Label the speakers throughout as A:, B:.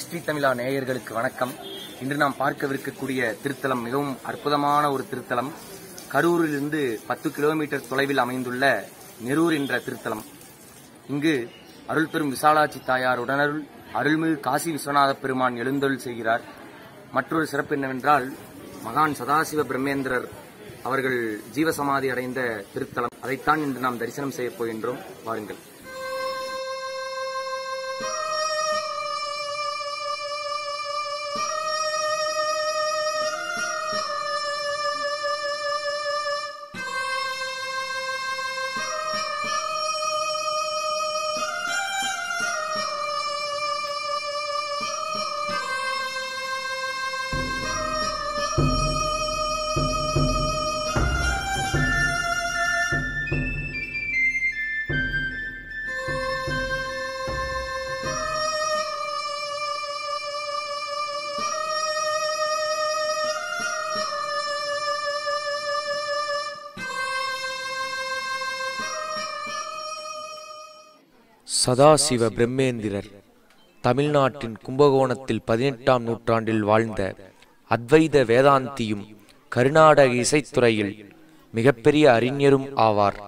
A: ST தமிழா நேயர்களுக்கு வணக்கம் இன்று நாம் பார்க்கவிருக்கக்கூடிய திருத்தலம் மிகவும் அற்புதமான ஒரு திருத்தலம் கரூரிலிருந்து பத்து கிலோமீட்டர் தொலைவில் அமைந்துள்ள நெரூர் என்ற திருத்தலம் இங்கு அருள் பெரும் விசாலாட்சி தாயார் உடனருள் அருள்மிகு காசி விஸ்வநாத பெருமான் எழுந்தருள் செய்கிறார் மற்றொரு சிறப்பு என்னவென்றால் மகான் சதாசிவ பிரம்மேந்திரர் அவர்கள் ஜீவசமாதி அடைந்த திருத்தலம் அதைத்தான் இன்று நாம் தரிசனம் செய்யப் போகின்றோம் வாருங்கள்
B: சதாசிவ பிரம்மேந்திரர் தமிழ்நாட்டின் கும்பகோணத்தில் பதினெட்டாம் நூற்றாண்டில் வாழ்ந்த அத்வைத வேதாந்தியும் கர்நாடக இசைத்துறையில் மிகப்பெரிய அறிஞரும் ஆவார்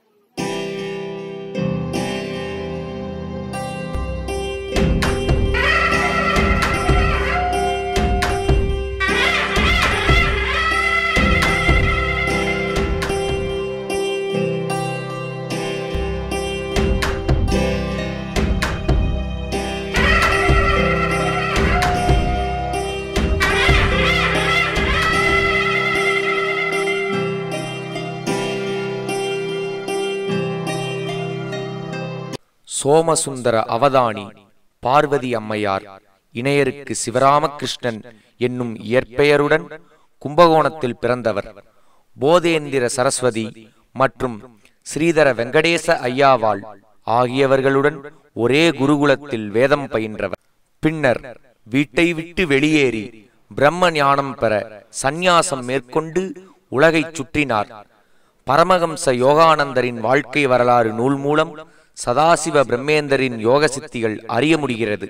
B: சோமசுந்தர அவதானி பார்வதி அம்மையார் இணையருக்கு சிவராமகிருஷ்ணன் என்னும் இயற்பெயருடன் கும்பகோணத்தில் பிறந்தவர் போதேந்திர சரஸ்வதி மற்றும் ஸ்ரீதர வெங்கடேச ஐயாவாள் ஆகியவர்களுடன் ஒரே குருகுலத்தில் வேதம் பயின்றவர் பின்னர் வீட்டை விட்டு வெளியேறி பிரம்ம ஞானம் பெற சந்நியாசம் மேற்கொண்டு உலகைச் சுற்றினார் பரமஹம்ச யோகானந்தரின் வாழ்க்கை வரலாறு நூல் மூலம் சதாசிவ பிரம்மேந்தரின் யோக சித்திகள் அறிய முடிகிறது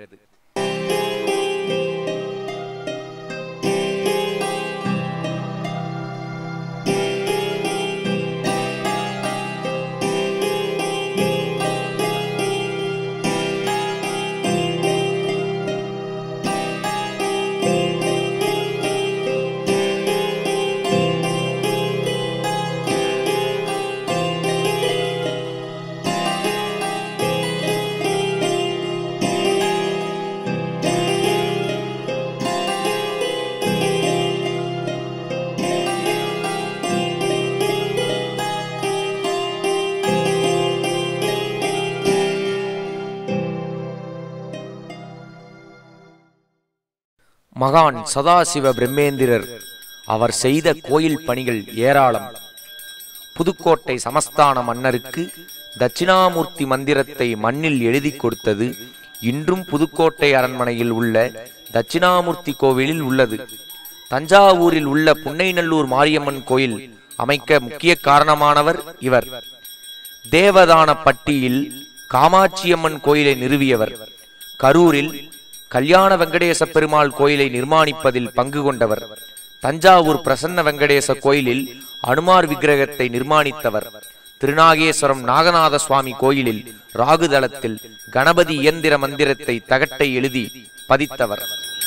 B: மகான் சதாசிவ பிரம்மேந்திரர் அவர் செய்த கோயில் பணிகள் ஏராளம் புதுக்கோட்டை சமஸ்தான மன்னருக்கு தட்சிணாமூர்த்தி மந்திரத்தை மண்ணில் எழுதி கொடுத்தது இன்றும் புதுக்கோட்டை அரண்மனையில் உள்ள தட்சிணாமூர்த்தி கோவிலில் உள்ளது தஞ்சாவூரில் உள்ள புன்னைநல்லூர் மாரியம்மன் கோயில் அமைக்க முக்கிய காரணமானவர் இவர் தேவதானப்பட்டியில் காமாட்சியம்மன் கோயிலை நிறுவியவர் கரூரில் கல்யாண வெங்கடேச பெருமாள் கோயிலை நிர்மாணிப்பதில் பங்கு கொண்டவர் தஞ்சாவூர் பிரசன்ன வெங்கடேச கோயிலில் அனுமார் விக்கிரகத்தை நிர்மாணித்தவர் திருநாகேஸ்வரம் நாகநாத சுவாமி கோயிலில் ராகுதளத்தில் கணபதி இயந்திர மந்திரத்தை தகட்டை எழுதி பதித்தவர்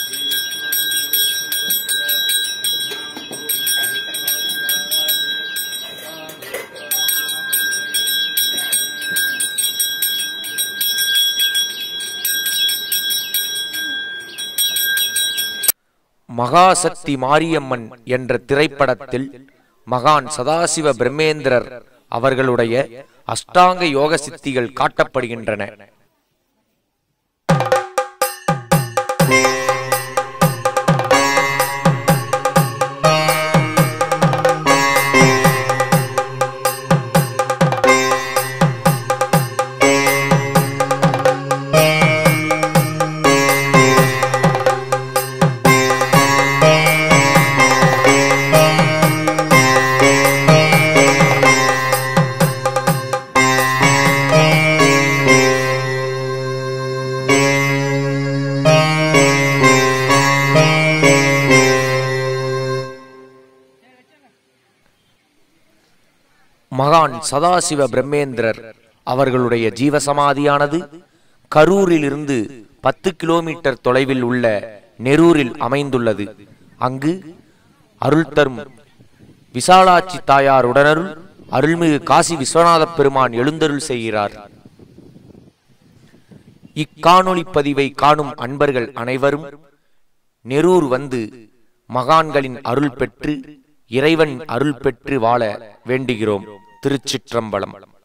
B: மகாசக்தி மாரியம்மன் என்ற திரைப்படத்தில் மகான் சதாசிவ பிரம்மேந்திரர் அவர்களுடைய அஷ்டாங்க யோக சித்திகள் காட்டப்படுகின்றன மகான் சதாசிவ பிரம்மேந்திரர் அவர்களுடைய ஜீவசமாதியானது கரூரிலிருந்து பத்து கிலோமீட்டர் தொலைவில் உள்ள நெரூரில் அமைந்துள்ளது அங்கு அருள் தரும் விசாலாட்சி தாயார் உடனருள் அருள்மிகு காசி விஸ்வநாத பெருமான் எழுந்தருள் செய்கிறார் இக்காணொளி பதிவை காணும் அன்பர்கள் அனைவரும் நெரூர் வந்து மகான்களின் அருள் பெற்று இறைவன் அருள் பெற்று வாழ வேண்டுகிறோம் திருச்சிற்றம்பலம்